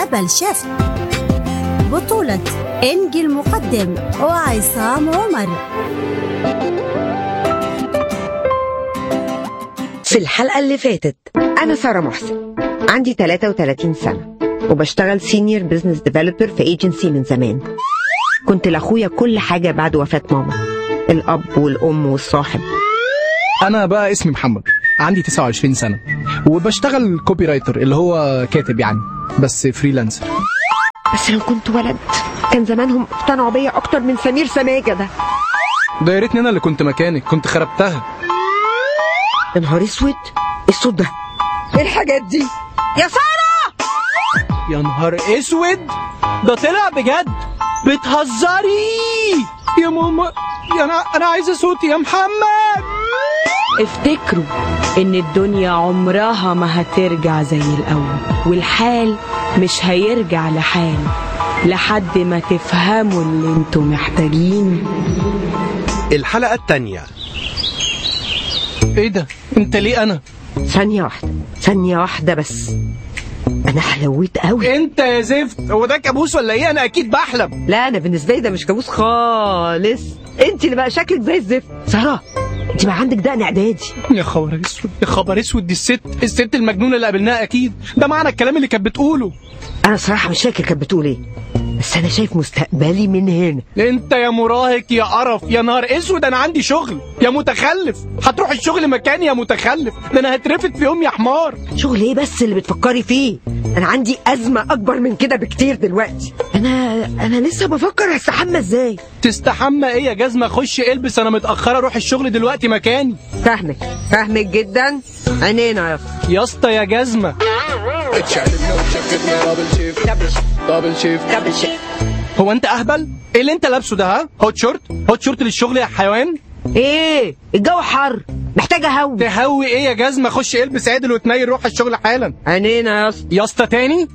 دبل شيفت بطولة إنجي المقدم وعصام عمر في الحلقة اللي فاتت أنا سارة محسن عندي 33 سنة وبشتغل سينيور بزنس ديفلوبر في ايجنسي من زمان كنت لأخويا كل حاجة بعد وفاة ماما الأب والأم والصاحب انا بقى اسمي محمد عندي 29 سنه وبشتغل كوبي رايتر اللي هو كاتب يعني بس فريلانسر بس لو كنت ولد كان زمانهم اقتنعوا بيا أكتر من سمير سماجة ده ده يا ريتني انا اللي كنت مكانك كنت خربتها يا نهار اسود إيه الصوت ده ايه الحاجات دي يا سارة يا نهار اسود ده طلع بجد بتهزري يا ماما يا انا انا عايزه صوتي يا محمد افتكروا ان الدنيا عمرها ما هترجع زي الاول والحال مش هيرجع لحال لحد ما تفهموا اللي انتوا محتاجين الحلقة الثانية ايه ده انت ليه انا ثانية واحدة ثانية واحدة بس أنا حلويت قوي انت يا زفت هو ده كابوس ولا ايه انا اكيد بحلم لا أنا بالنسبة لي ده مش كابوس خالص أنت اللي بقى شكلك زي الزفت سارة أنت بقى عندك دقن إعدادي يا خبر اسود يا خبر اسود دي الست الست المجنونه اللي قابلناها اكيد ده معنى الكلام اللي كانت بتقوله أنا صراحة مش فاكر كانت بتقول إيه بس أنا شايف مستقبلي من هنا انت يا مراهق يا قرف يا نهار اسود انا عندي شغل يا متخلف هتروح الشغل مكاني يا متخلف ده انا هترفد في يوم يا حمار شغل إيه بس اللي بتفكري فيه أنا عندي أزمة أكبر من كده بكتير دلوقتي أنا أنا لسه بفكر هستحمى إزاي تستحمى ايه يا جزمه خش البس انا متاخره اروح الشغل دلوقتي مكاني فاهمك فاهمك جدا عينينا يا اسطى يا اسطى يا جزمه هو انت اهبل ايه اللي انت لابسه ده ها هوت شورت هوت شورت للشغل يا حيوان إيه الجو حر محتاجة هوا تهوي ايه يا جزمه خش البس عدل وتنيل روح الشغل حالا عينينا يا اسطى يا اسطى تاني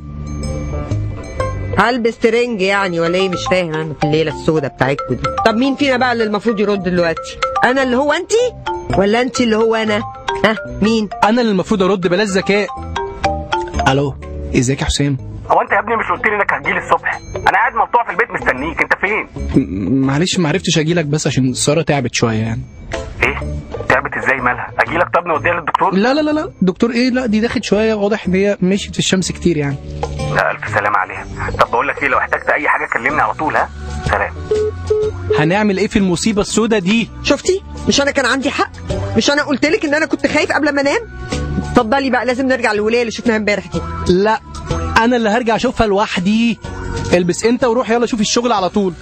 هلبس ترنج يعني ولا ايه مش فاهم انا في الليله السوداء بتاعتكم دي طب مين فينا بقى اللي المفروض يرد دلوقتي انا اللي هو انت ولا انت اللي هو انا ها مين انا اللي المفروض ارد بلاش ذكاء الو ازيك يا حسام هو انت يا ابني مش قلت لي انك هتجيلي الصبح انا قاعد مقطوع في البيت مستنيك انت فين م- معلش ما عرفتش اجيلك بس عشان ساره تعبت شويه يعني ايه تعبت ازاي مالها اجيلك طب نوديها للدكتور لا لا لا لا دكتور ايه لا دي داخل شويه واضح ان هي مشيت في الشمس كتير يعني لا الف سلامه عليها طب بقول لك ايه لو احتجت اي حاجه كلمني على طول ها سلام هنعمل ايه في المصيبه السوداء دي شفتي مش انا كان عندي حق مش انا قلت لك ان انا كنت خايف قبل ما انام اتفضلي بقى لازم نرجع للولايه اللي شفناها امبارح دي لا انا اللي هرجع اشوفها لوحدي البس انت وروح يلا شوف الشغل على طول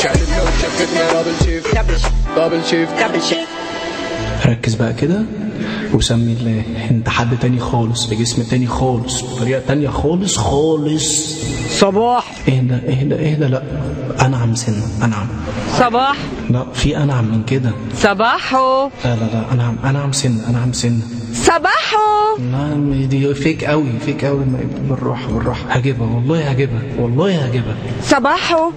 ركز بقى كده وسمي الله انت حد تاني خالص بجسم تاني خالص بطريقه تانية خالص خالص صباح اهدى اهدى اهدى لا انعم سنه انعم صباح لا في انعم من كده صباحو لا لا لا انعم انعم سنه انعم سنه صباحو لا دي فيك قوي فيك قوي بالراحه بالراحه هجيبها والله هجيبها والله هجيبها صباحو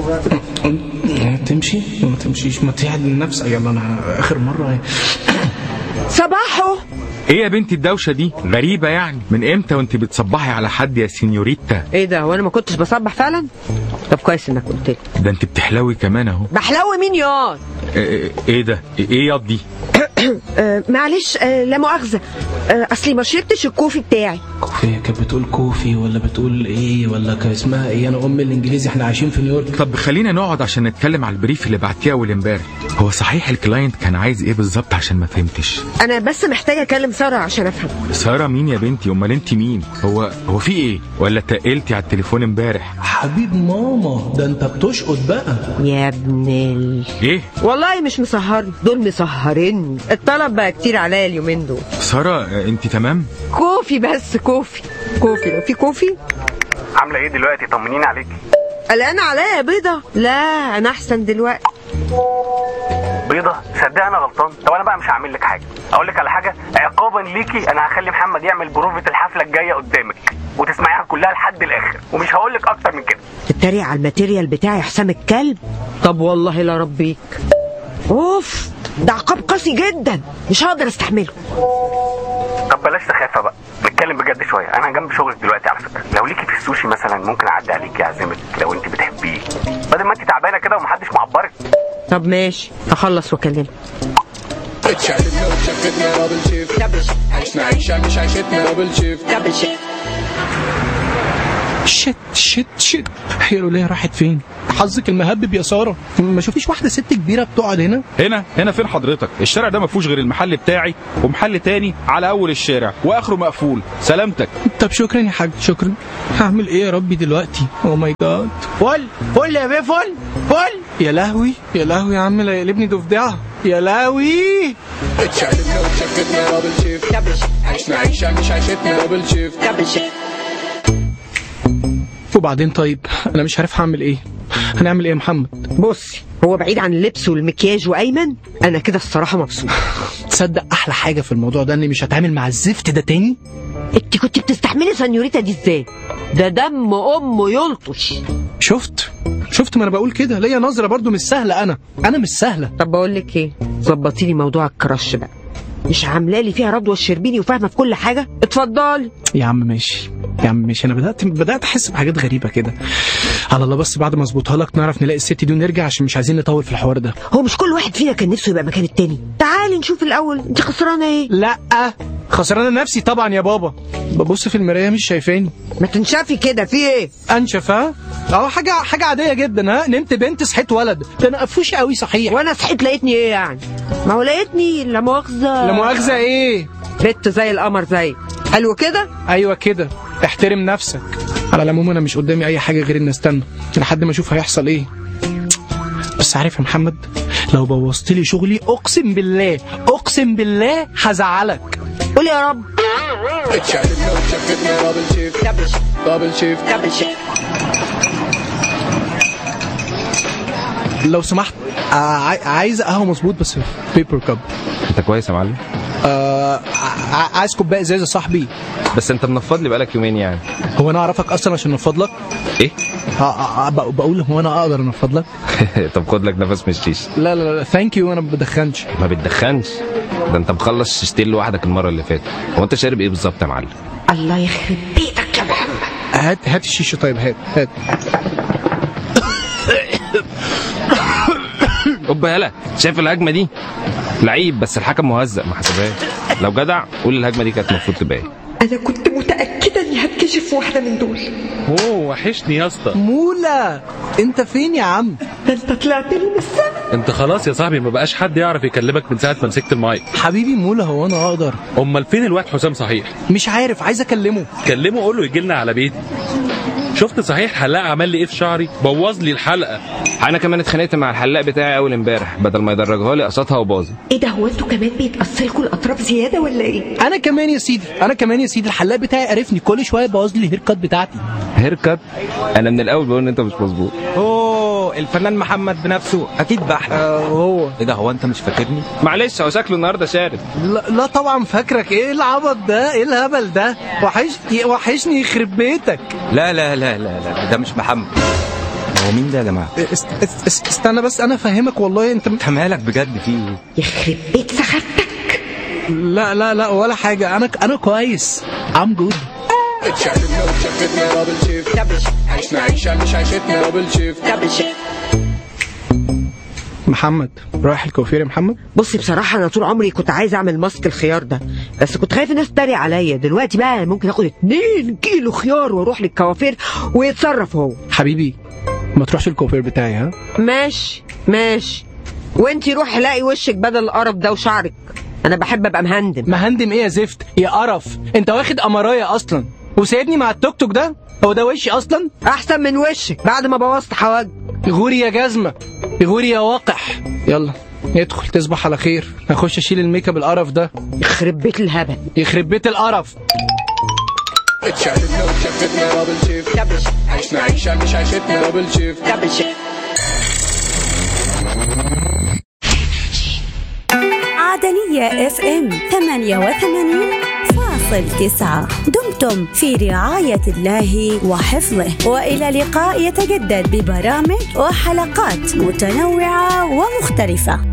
تمشي ما تمشيش ما تعدل نفسك يلا انا اخر مره صباحو ايه يا بنتي الدوشه دي غريبه يعني من امتى وانت بتصبحي على حد يا سينيوريتا ايه ده وانا ما كنتش بصبح فعلا طب كويس انك قلت لي ده انت بتحلوي كمان اهو بحلو مين ياض ايه إيه ده ايه ياض دي آه معلش آه لا مؤاخذه آه اصلي ما شربتش الكوفي بتاعي كوفي كانت بتقول كوفي ولا بتقول ايه ولا كان اسمها ايه انا ام الانجليزي احنا عايشين في نيويورك طب خلينا نقعد عشان نتكلم على البريف اللي بعتيه اول امبارح هو صحيح الكلاينت كان عايز ايه بالظبط عشان ما فهمتش انا بس محتاجه اكلم ساره عشان افهم ساره مين يا بنتي امال انت مين هو هو في ايه ولا تقلتي على التليفون امبارح حبيب ماما ده انت بتشقط بقى يا ابن ال... ايه والله مش مسهرني دول مسهريني الطلب بقى كتير عليا اليومين دول ساره انت تمام كوفي بس كوفي كوفي لو في كوفي عامله ايه دلوقتي طمنيني عليكي قلقانة عليا يا بيضة لا انا احسن دلوقتي بيضه صدق انا غلطان طب انا بقى مش هعمل لك حاجه اقول لك على حاجه عقابا ليكي انا هخلي محمد يعمل بروفه الحفله الجايه قدامك وتسمعيها كلها لحد الاخر ومش هقول لك اكتر من كده تتريق على الماتيريال بتاعي يا حسام الكلب طب والله لا ربيك اوف ده عقاب قاسي جدا مش هقدر استحمله طب بلاش سخافه بقى نتكلم نتكلم بجد شويه انا جنب شغلك دلوقتي على فكره لو ليكي في السوشي مثلا ممكن اعدي عليكي اعزمك لو انت بتحبيه بدل ما انت تعبانه كده ومحدش معبرك طب ماشي هخلص واكلمك اتشقلبنا واتشفتنا دبل شيفت عشنا عيشة مش عيشتنا دبل شيفت شت شت شت هي الولية راحت فين حظك المهبب يا سارة ما شوفيش واحدة ست كبيرة بتقعد هنا هنا هنا فين حضرتك الشارع ده ما فيهوش غير المحل بتاعي ومحل تاني على اول الشارع واخره مقفول سلامتك طب شكرا يا حاج شكرا هعمل ايه يا ربي دلوقتي او ماي جاد فل فل يا بيه فل فل يا لهوي يا لهوي يا عم لا يقلبني ضفدعة يا لهوي اتشقلبنا واتشفتنا دبل شيفت عشنا عيشة مش عيشتنا دبل شيفت وبعدين طيب انا مش عارف هعمل ايه هنعمل ايه يا محمد بصي هو بعيد عن اللبس والمكياج وايمن انا كده الصراحه مبسوط تصدق احلى حاجة في الموضوع ده اني مش هتعامل مع الزفت ده تاني انت كنت بتستحملي سنيوريتا دي ازاي ده دم امه يلطش شفت شفت ما انا بقول كده ليا نظرة برضو مش سهلة انا انا مش سهلة طب بقول لك ايه ظبطي لي موضوع الكرش بقى مش عامله لي فيها رضوى الشربيني وفاهمه في كل حاجه اتفضلي يا عم ماشي يا عم ماشي انا بدات بدات احس بحاجات غريبه كده على الله بس بعد ما اظبطها لك نعرف نلاقي الست دي ونرجع عشان مش عايزين نطول في الحوار ده هو مش كل واحد فينا كان نفسه يبقى مكان التاني تعالي نشوف الاول انت خسرانه ايه لا خسرانه نفسي طبعا يا بابا ببص في المرايه مش شايفاني ما تنشفي كده في ايه انشف ها اه حاجه حاجه عاديه جدا ها نمت بنت صحيت ولد ده انا قفوش قوي صحيح وانا صحيت لقيتني ايه يعني ما هو لقيتني لا مؤاخذه لا مؤاخذه ايه بنت زي القمر زي حلو كده ايوه كده احترم نفسك على العموم انا مش قدامي اي حاجه غير ان استنى لحد ما اشوف هيحصل ايه بس عارف يا محمد لو بوظت لي شغلي اقسم بالله اقسم بالله هزعلك قول يا رب اتشقلبنا واتشفتنا دبل شيفت دبل شيفت لو سمحت آه عاي- عايز قهوه مظبوط بس بيبر كاب انت كويس يا معلم آه ع- عايز كوبايه ازاز يا صاحبي بس انت منفض لي بقالك يومين يعني هو انا اعرفك اصلا عشان انفض لك ايه آه آه آه بق- بقول هو انا اقدر انفض لك طب خد لك نفس من الشيشه لا لا لا ثانك يو انا ما بدخنش ما بتدخنش ده انت مخلص شيشتين لوحدك المره اللي فاتت هو انت شارب ايه بالظبط يا معلم الله يخرب بيتك يا محمد هات هات الشيشه طيب هات هات اوبا يلا شايف الهجمه دي لعيب بس الحكم مهزأ ما حسبهاش لو جدع قول الهجمه دي كانت المفروض تبقى ايه انا كنت متاكده اني هتكشف واحده من دول اوه وحشني يا اسطى مولا انت فين يا عم ده انت طلعت لي من السما انت خلاص يا صاحبي ما بقاش حد يعرف يكلمك من ساعه ما مسكت المايك حبيبي مولا هو انا اقدر امال فين الواد حسام صحيح مش عارف عايز اكلمه كلمه قول له يجي لنا على بيتي شفت صحيح حلاق عمل لي ايه في شعري بوظ لي الحلقه انا كمان اتخانقت مع الحلاق بتاعي اول امبارح بدل ما يدرجها لي قسطها وباظت ايه ده هو انتوا كمان بيتاثركوا الاطراف زياده ولا ايه انا كمان يا سيدي انا كمان يا سيدي الحلاق بتاعي عرفني كل شويه بوظ لي الهير كات بتاعتي هير كات انا من الاول بقول ان انت مش مظبوط اوه الفنان محمد بنفسه اكيد بحلم آه هو ايه ده هو انت مش فاكرني معلش هو شكله النهارده شارد لا, لا طبعا فاكرك ايه العبط ده ايه الهبل ده وحشني وحشني يخرب بيتك لا لا لا لا لا ده مش محمد هو مين ده يا جماعه است است است استنى بس انا فاهمك والله انت انت مالك بجد في ايه يخرب بيت سخافتك لا لا لا ولا حاجه انا انا كويس ام جود اتشقلبنا واتشفتنا دبل شيفت عشنا عيشة مش عيشتنا دبل شيفت محمد رايح الكوافير يا محمد بصي بصراحه انا طول عمري كنت عايز اعمل ماسك الخيار ده بس كنت خايف الناس تتريق عليا دلوقتي بقى ممكن اخد 2 كيلو خيار واروح للكوافير ويتصرف هو حبيبي ما تروحش الكوافير بتاعي ها ماشي ماشي وانتي روحي لاقي وشك بدل القرف ده وشعرك انا بحب ابقى مهندم مهندم ايه يا زفت يا قرف انت واخد قمرايه اصلا وسايبني مع التوك توك ده هو ده وشي اصلا احسن من وشك بعد ما بوظت حواجب غوري يا جزمه غوري يا وقح يلا ادخل تصبح على خير هخش اشيل الميك اب القرف ده يخرب بيت الهبل يخرب بيت القرف اتشقلبنا واتشفتنا دبل شيفت عشنا عيشة مش عيشتنا دبل شيفت عدنية اف ام 88 فاصل تسعة دمتم في رعاية الله وحفظه وإلى لقاء يتجدد ببرامج وحلقات متنوعة ومختلفة